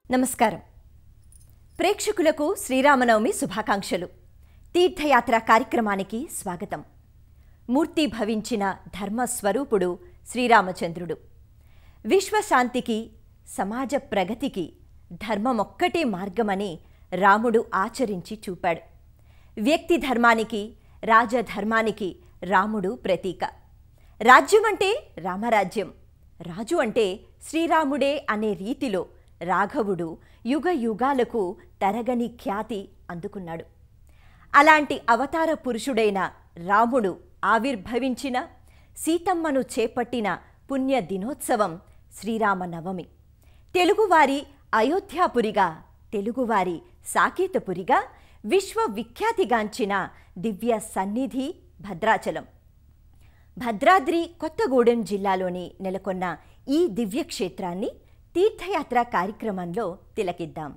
నమస్కారం ప్రేక్షకులకు శ్రీరామనవమి శుభాకాంక్షలు తీర్థయాత్ర కార్యక్రమానికి స్వాగతం మూర్తి భవించిన ధర్మస్వరూపుడు శ్రీరామచంద్రుడు విశ్వశాంతికి సమాజ ప్రగతికి ధర్మమొక్కటే మార్గమని రాముడు ఆచరించి చూపాడు వ్యక్తి ధర్మానికి రాజధర్మానికి రాముడు ప్రతీక రాజ్యం అంటే రామరాజ్యం రాజు అంటే శ్రీరాముడే అనే రీతిలో రాఘవుడు యుగ యుగాలకు తరగని ఖ్యాతి అందుకున్నాడు అలాంటి అవతార పురుషుడైన రాముడు ఆవిర్భవించిన సీతమ్మను చేపట్టిన పుణ్య దినోత్సవం శ్రీరామనవమి తెలుగువారి అయోధ్యాపురిగా తెలుగువారి సాకేతపురిగా విశ్వవిఖ్యాతిగాంచిన దివ్య సన్నిధి భద్రాచలం భద్రాద్రి కొత్తగూడెం జిల్లాలోని నెలకొన్న ఈ దివ్యక్షేత్రాన్ని తీర్థయాత్ర కార్యక్రమంలో తిలకిద్దాం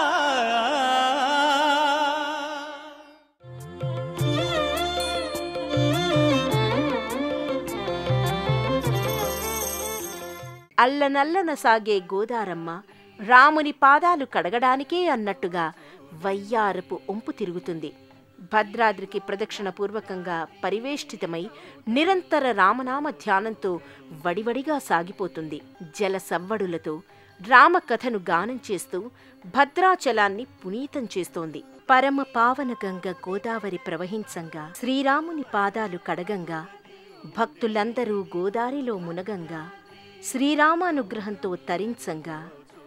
అల్లనల్లన సాగే గోదారమ్మ రాముని పాదాలు కడగడానికే అన్నట్టుగా వయ్యారపు ఒంపు తిరుగుతుంది భద్రాద్రికి ప్రదక్షిణ పూర్వకంగా పరివేష్టితమై నిరంతర రామనామ ధ్యానంతో వడివడిగా సాగిపోతుంది జల సవ్వడులతో రామకథను గానం చేస్తూ భద్రాచలాన్ని పునీతం చేస్తోంది పరమ పావన గంగ గోదావరి ప్రవహించంగా శ్రీరాముని పాదాలు కడగంగా భక్తులందరూ గోదారిలో మునగంగా శ్రీరామానుగ్రహంతో తరించంగా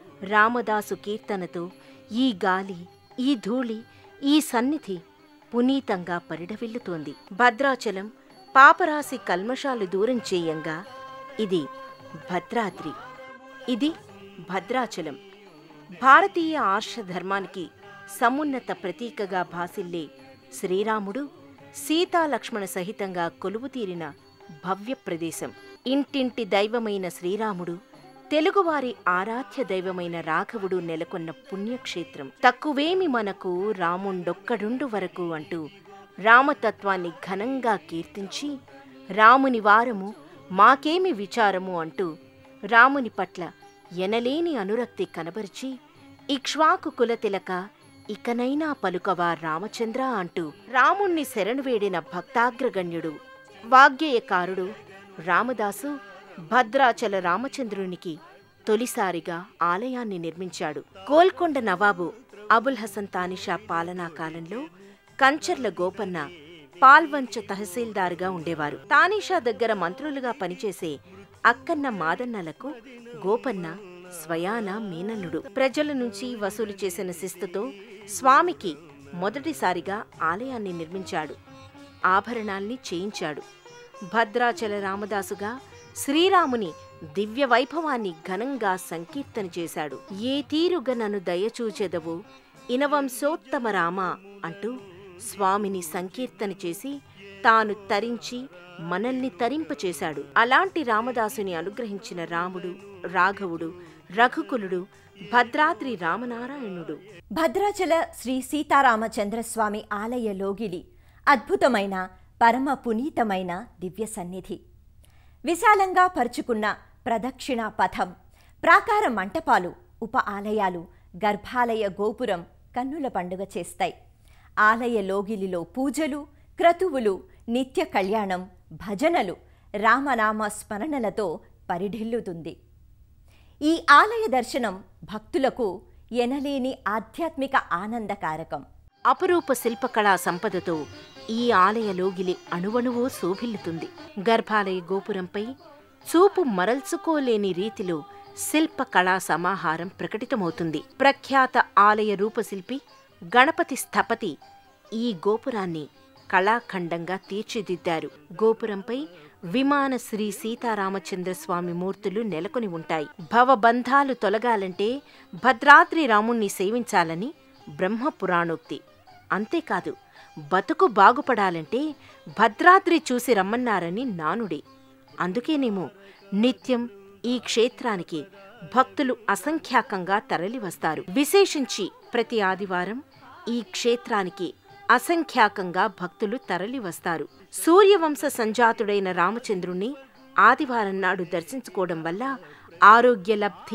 రామదాసు కీర్తనతో ఈ గాలి ఈ ధూళి ఈ సన్నిధి పునీతంగా పరిడవిల్లుతోంది భద్రాచలం పాపరాశి కల్మషాలు దూరం చేయంగా ఇది భద్రాద్రి ఇది భద్రాచలం భారతీయ ఆర్ష ధర్మానికి సమున్నత ప్రతీకగా భాసిల్లే శ్రీరాముడు సీతాలక్ష్మణ సహితంగా కొలువుతీరిన భవ్య ప్రదేశం ఇంటింటి దైవమైన శ్రీరాముడు తెలుగువారి ఆరాధ్య దైవమైన రాఘవుడు నెలకొన్న పుణ్యక్షేత్రం తక్కువేమి మనకు రాముండొక్కడుండు వరకు అంటూ రామతత్వాన్ని ఘనంగా కీర్తించి రాముని వారము మాకేమి విచారము అంటూ రాముని పట్ల ఎనలేని అనురక్తి కనబరిచి ఇక్ష్వాకు కులతిలక ఇకనైనా పలుకవా రామచంద్ర అంటూ రాముణ్ణి శరణు వేడిన భక్తాగ్రగణ్యుడు వాగ్గేయకారుడు రామదాసు భద్రాచల రామచంద్రునికి తొలిసారిగా ఆలయాన్ని నిర్మించాడు గోల్కొండ నవాబు అబుల్ హసన్ తానిషా పాలనా కాలంలో కంచర్ల గోపన్న పాల్వంచ తహసీల్దారుగా ఉండేవారు తానిషా దగ్గర మంత్రులుగా పనిచేసే అక్కన్న మాదన్నలకు గోపన్న స్వయాన మీనల్లుడు ప్రజల నుంచి వసూలు చేసిన శిస్తుతో స్వామికి మొదటిసారిగా ఆలయాన్ని నిర్మించాడు ఆభరణాల్ని చేయించాడు భద్రాచల రామదాసుగా శ్రీరాముని దివ్య వైభవాన్ని ఘనంగా సంకీర్తన చేశాడు ఏ తీరుగ నన్ను దయచూచెదవు ఇనవంశోత్తమ రామ అంటూ స్వామిని సంకీర్తన చేసి తాను తరించి మనల్ని తరింపచేశాడు అలాంటి రామదాసుని అనుగ్రహించిన రాముడు రాఘవుడు రఘుకులుడు భద్రాద్రి రామనారాయణుడు భద్రాచల శ్రీ సీతారామచంద్రస్వామి ఆలయ లోగిలి అద్భుతమైన పరమ పునీతమైన దివ్య సన్నిధి విశాలంగా పరుచుకున్న ప్రదక్షిణ పథం ప్రాకార మంటపాలు ఉప ఆలయాలు గర్భాలయ గోపురం కన్నుల పండుగ చేస్తాయి ఆలయ లోగిలిలో పూజలు క్రతువులు నిత్య కళ్యాణం భజనలు రామనామ స్మరణలతో పరిఢిల్లుతుంది ఈ ఆలయ దర్శనం భక్తులకు ఎనలేని ఆధ్యాత్మిక ఆనందకారకం అపరూప శిల్పకళా సంపదతో ఈ ఆలయ లోగిలి అణువణువో శోభిల్లుతుంది గర్భాలయ గోపురంపై చూపు మరల్చుకోలేని రీతిలో శిల్పకళా సమాహారం ప్రకటితమవుతుంది ప్రఖ్యాత ఆలయ రూపశిల్పి గణపతి స్థపతి ఈ గోపురాన్ని కళాఖండంగా తీర్చిదిద్దారు గోపురంపై విమాన శ్రీ సీతారామచంద్ర స్వామి మూర్తులు నెలకొని ఉంటాయి భవబంధాలు తొలగాలంటే భద్రాద్రి రాముణ్ణి సేవించాలని బ్రహ్మపురాణోక్తి అంతేకాదు బతుకు బాగుపడాలంటే భద్రాద్రి చూసి రమ్మన్నారని నానుడి అందుకేనేమో నిత్యం ఈ క్షేత్రానికి భక్తులు అసంఖ్యాకంగా తరలివస్తారు విశేషించి ప్రతి ఆదివారం ఈ క్షేత్రానికి అసంఖ్యాకంగా భక్తులు తరలివస్తారు సూర్యవంశ సంజాతుడైన రామచంద్రుణ్ణి ఆదివారం నాడు దర్శించుకోవడం వల్ల ఆరోగ్య లబ్ధి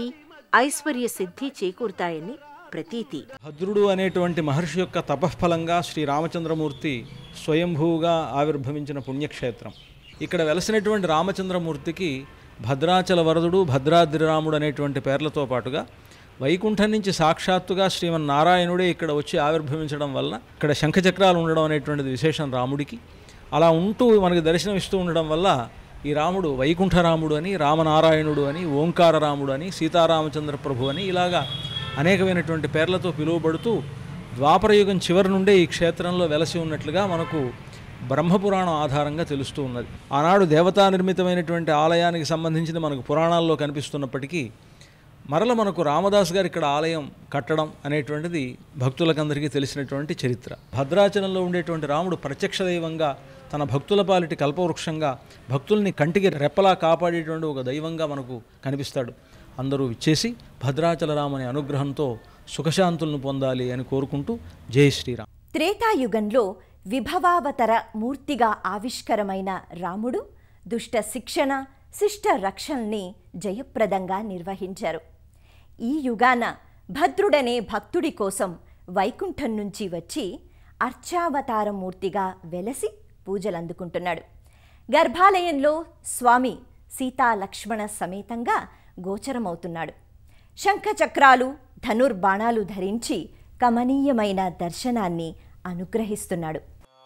ఐశ్వర్య సిద్ధి చేకూరుతాయని ప్రతీతి భద్రుడు అనేటువంటి మహర్షి యొక్క తపఃఫలంగా శ్రీ రామచంద్రమూర్తి స్వయంభూగా ఆవిర్భవించిన పుణ్యక్షేత్రం ఇక్కడ వెలసినటువంటి రామచంద్రమూర్తికి భద్రాచల వరదుడు భద్రాద్రిరాముడు అనేటువంటి పేర్లతో పాటుగా వైకుంఠం నుంచి సాక్షాత్తుగా శ్రీమన్నారాయణుడే ఇక్కడ వచ్చి ఆవిర్భవించడం వల్ల ఇక్కడ శంఖచక్రాలు ఉండడం అనేటువంటిది విశేషం రాముడికి అలా ఉంటూ మనకి దర్శనం ఇస్తూ ఉండడం వల్ల ఈ రాముడు వైకుంఠరాముడు అని రామనారాయణుడు అని ఓంకార రాముడు అని సీతారామచంద్ర ప్రభు అని ఇలాగా అనేకమైనటువంటి పేర్లతో పిలువబడుతూ ద్వాపరయుగం చివరి నుండే ఈ క్షేత్రంలో వెలసి ఉన్నట్లుగా మనకు బ్రహ్మపురాణం ఆధారంగా తెలుస్తూ ఉన్నది ఆనాడు దేవతా నిర్మితమైనటువంటి ఆలయానికి సంబంధించిన మనకు పురాణాల్లో కనిపిస్తున్నప్పటికీ మరల మనకు రామదాస్ గారు ఇక్కడ ఆలయం కట్టడం అనేటువంటిది భక్తులకందరికీ తెలిసినటువంటి చరిత్ర భద్రాచలంలో ఉండేటువంటి రాముడు ప్రత్యక్ష దైవంగా తన భక్తుల పాలిటి కల్పవృక్షంగా భక్తుల్ని కంటికి రెప్పలా కాపాడేటువంటి ఒక దైవంగా మనకు కనిపిస్తాడు అందరూ ఇచ్చేసి భద్రాచల రాముని అనుగ్రహంతో సుఖశాంతులను పొందాలి అని కోరుకుంటూ జై శ్రీరామ్ త్రేతాయుగంలో విభవావతర మూర్తిగా ఆవిష్కరమైన రాముడు దుష్ట శిక్షణ శిష్ట రక్షల్ని జయప్రదంగా నిర్వహించారు ఈ యుగాన భద్రుడనే భక్తుడి కోసం వైకుంఠం నుంచి వచ్చి అర్చావతార మూర్తిగా వెలసి పూజలందుకుంటున్నాడు గర్భాలయంలో స్వామి సీతా లక్ష్మణ సమేతంగా గోచరమవుతున్నాడు శంఖచక్రాలు ధనుర్బాణాలు ధరించి కమనీయమైన దర్శనాన్ని అనుగ్రహిస్తున్నాడు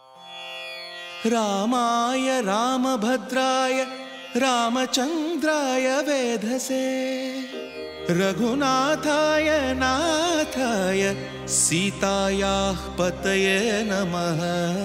रामाय रामभद्राय रामचन्द्राय वेधसे रघुनाथाय नाथाय सीतायाः पतये नमः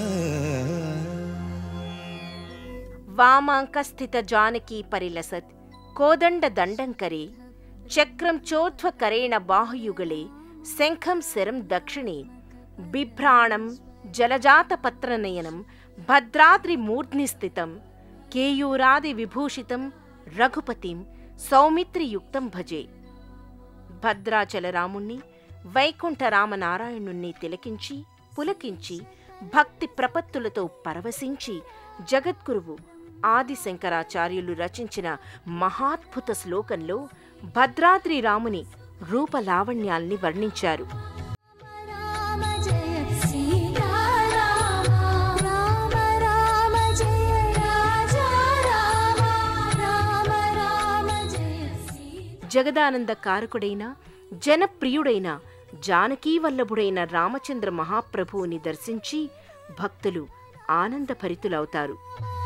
వామాంకస్థిత జానకీ పరిలసత్ కోదండ దండంకరే చక్రం చోత్వ కరేణ బాహుయుగళే శంఖం శరం దక్షిణే బిభ్రాణం జలజాత పత్రనయనం భద్రాద్రి మూర్ధ్ని స్థితం కేయూరాది విభూషితం రఘుపతిం సౌమిత్రియుక్తం భజే భద్రాచల రాముణ్ణి వైకుంఠ రామనారాయణుణ్ణి తిలకించి పులకించి భక్తి ప్రపత్తులతో పరవశించి జగద్గురువు ఆదిశంకరాచార్యులు రచించిన మహాద్భుత శ్లోకంలో భద్రాద్రి రాముని రూపలావణ్యాల్ని వర్ణించారు రామ జయ సీతారామ రామ రామ జయ రాజా రామ రామ రామ జయ సీతా జగదానంద కారకుడైన జనప్రియుడైన జానకీ వల్లభుడైన రామచంద్ర మహాప్రభువుని దర్శించి భక్తులు ఆనందభరితులవుతారు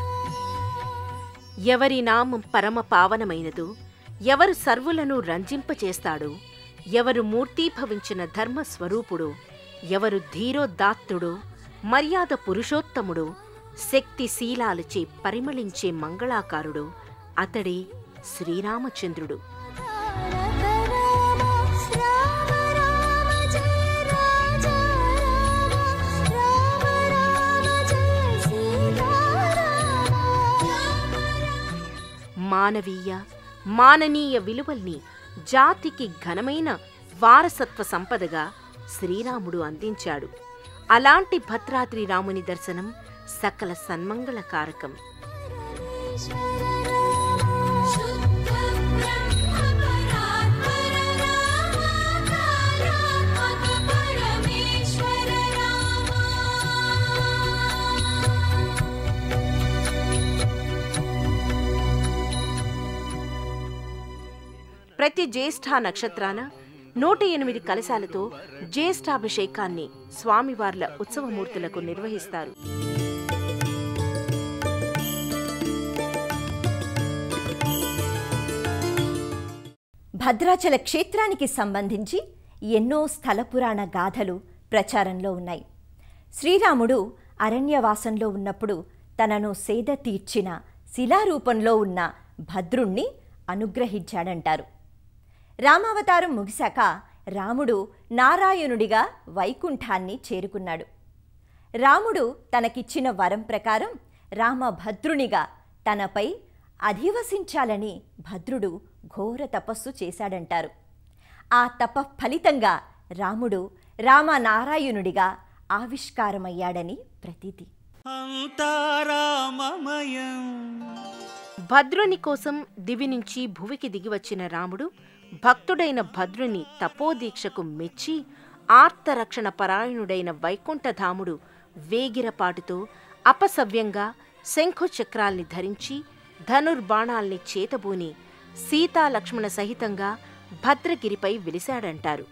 ఎవరి నామం పరమ పావనమైనదో ఎవరు సర్వులను రంజింపచేస్తాడో ఎవరు మూర్తీభవించిన ధర్మ స్వరూపుడో ఎవరు ధీరోదాత్తుడో మర్యాద పురుషోత్తముడో శక్తిశీలాలచే పరిమళించే మంగళాకారుడో అతడే శ్రీరామచంద్రుడు తారక రామ రామ రామ జయ రాజా రామ రామ రామ జయ సీతారామ మానవీయ మాననీయ విలువల్ని జాతికి ఘనమైన వారసత్వ సంపదగా శ్రీరాముడు అందించాడు అలాంటి భద్రాద్రి రాముని దర్శనం సకల సన్మంగళకారకం శుద్ధ బ్రహ్మ పరాత్పర రామ కాలాత్మక పరమేశ్వర రామ ప్రతి జ్యేష్ఠ నక్షత్రాన నూట ఎనిమిది కలశాలతో జ్యేష్ఠాభిషేకాన్ని స్వామివార్ల ఉత్సవమూర్తులకు నిర్వహిస్తారు భద్రాచల క్షేత్రానికి సంబంధించి ఎన్నో స్థల పురాణ గాథలు ప్రచారంలో ఉన్నాయి శ్రీరాముడు అరణ్యవాసంలో ఉన్నప్పుడు తనను సేద తీర్చిన శిలారూపంలో ఉన్న భద్రుణ్ణి అనుగ్రహించాడంటారు రామావతారం ముగిశాక రాముడు నారాయణుడిగా వైకుంఠాన్ని చేరుకున్నాడు రాముడు తనకిచ్చిన వరం ప్రకారం రామభద్రునిగా తనపై అధివసించాలని భద్రుడు ఘోర తపస్సు చేశాడంటారు ఆ తప ఫలితంగా రాముడు రామనారాయణుడిగా ఆవిష్కారమయ్యాడని ప్రతీతి అంతా రామమయం భద్రుని కోసం దివి నుంచి భువికి దిగివచ్చిన రాముడు భక్తుడైన భద్రుని తపోదీక్షకు మెచ్చి ఆర్తరక్షణ పరాయణుడైన వైకుంఠధాముడు వేగిరపాటుతో అపసవ్యంగా శంఖు చక్రాల్ని ధరించి ధనుర్బాణాల్ని చేతబూని సీతాలక్ష్మణ సహితంగా భద్రగిరిపై వెలిశాడంటారు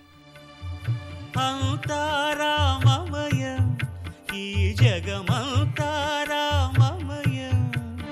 అంతారామమయం ఈ జగమంతారామమయం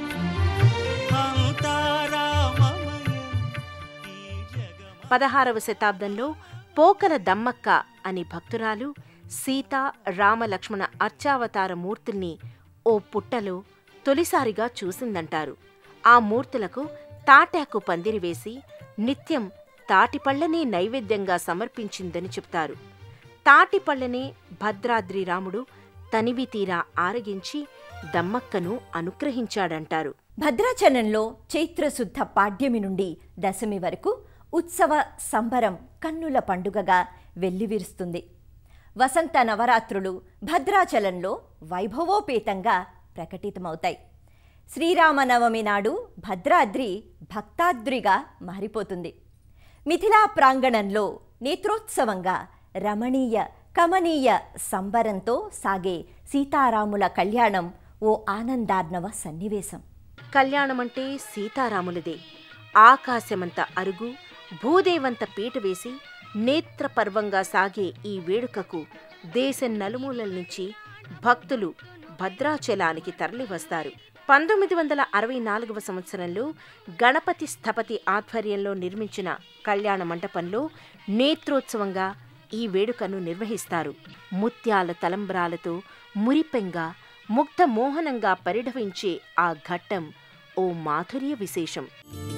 అంతారామమయం ఈ జగమ పదహారవ శతాబ్దంలో పోకల దమ్మక్క అని భక్తురాలు సీత రామలక్ష్మణ అర్చావతార మూర్తుల్ని ఓ పుట్టలో తొలిసారిగా చూసిందంటారు ఆ మూర్తులకు తాటాకు పందిరి వేసి నిత్యం తాటిపళ్ళనే నైవేద్యంగా సమర్పించిందని చెప్తారు తాటిపళ్ళనే భద్రాద్రి రాముడు తనివి తీరా ఆరగించి దమ్మక్కను అనుగ్రహించాడంటారు భద్రాచలంలో చైత్రశుద్ధ పాడ్యమి నుండి దశమి వరకు ఉత్సవ సంబరం కన్నుల పండుగగా వెల్లివిరుస్తుంది వసంత నవరాత్రులు భద్రాచలంలో వైభవోపేతంగా ప్రకటితమవుతాయి శ్రీరామనవమి నాడు భద్రాద్రి భక్తాద్రిగా మారిపోతుంది మిథిలా ప్రాంగణంలో నేత్రోత్సవంగా రమణీయ కమనీయ సంబరంతో సాగే సీతారాముల కళ్యాణం ఓ ఆనందార్ణవ సన్నివేశం కళ్యాణమంటే సీతారాములదే ఆకాశమంత అరుగు భూదేవంత పీట వేసి నేత్రపర్వంగా సాగే ఈ వేడుకకు దేశం నలుమూలల నుంచి భక్తులు భద్రాచలానికి తరలివస్తారు పంతొమ్మిది వందల అరవై నాలుగవ సంవత్సరంలో గణపతి స్థపతి ఆధ్వర్యంలో నిర్మించిన కళ్యాణ మంటపంలో నేత్రోత్సవంగా ఈ వేడుకను నిర్వహిస్తారు ముత్యాల తలంబ్రాలతో మురిపెంగా ముగ్ధ మోహనంగా పరిఢవించే ఆ ఘట్టం ఓ మాధుర్య విశేషం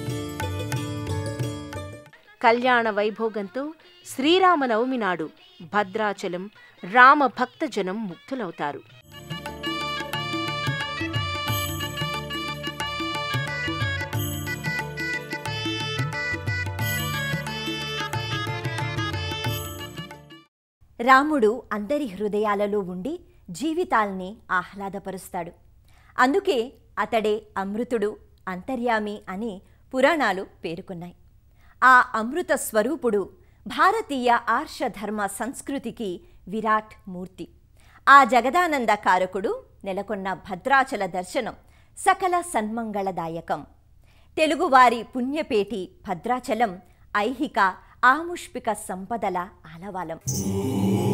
కళ్యాణ వైభోగంతో శ్రీరామనవమి నాడు భద్రాచలం రామ భక్తజనం ముక్తులవుతారు రాముడు అందరి హృదయాలలో ఉండి జీవితాల్ని ఆహ్లాదపరుస్తాడు అందుకే అతడే అమృతుడు అంతర్యామి అని పురాణాలు పేర్కొన్నాయి ఆ అమృత స్వరూపుడు భారతీయ ఆర్షధర్మ సంస్కృతికి విరాట్ మూర్తి ఆ జగదానంద కారకుడు నెలకొన్న భద్రాచల దర్శనం సకల సన్మంగళదాయకం తెలుగువారి పుణ్యపేటి భద్రాచలం ఐహిక ఆముష్పిక సంపదల ఆలవాలం